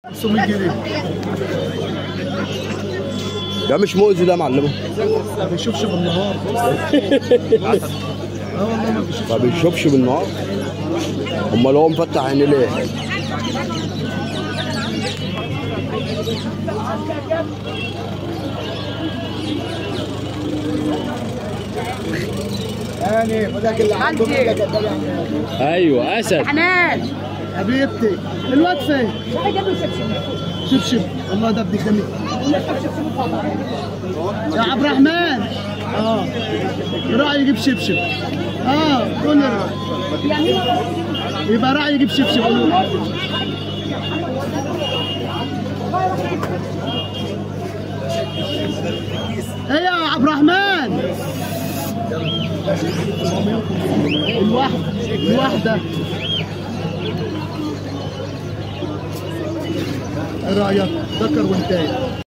500 جنيه ده مش مؤذي ده يا معلمه ما بيشوفش بالنهار اه والله ما بيشوفش ما بيشوفش بالنهار امال هو مفتح عينيه ليه يعني فداك اللي عنده فداك اللي عنده. ايوه اسد حنان حبيبتي الواد فين؟ شبشب والله ده ابني جميل يا عبد الرحمن اه راعي يجيب شبشب اه قول لي يبقى راعي يجيب شبشب قول له. ايه يا عبد الرحمن الواحد الواحدة ايه رأيك؟ ذكر وانتهي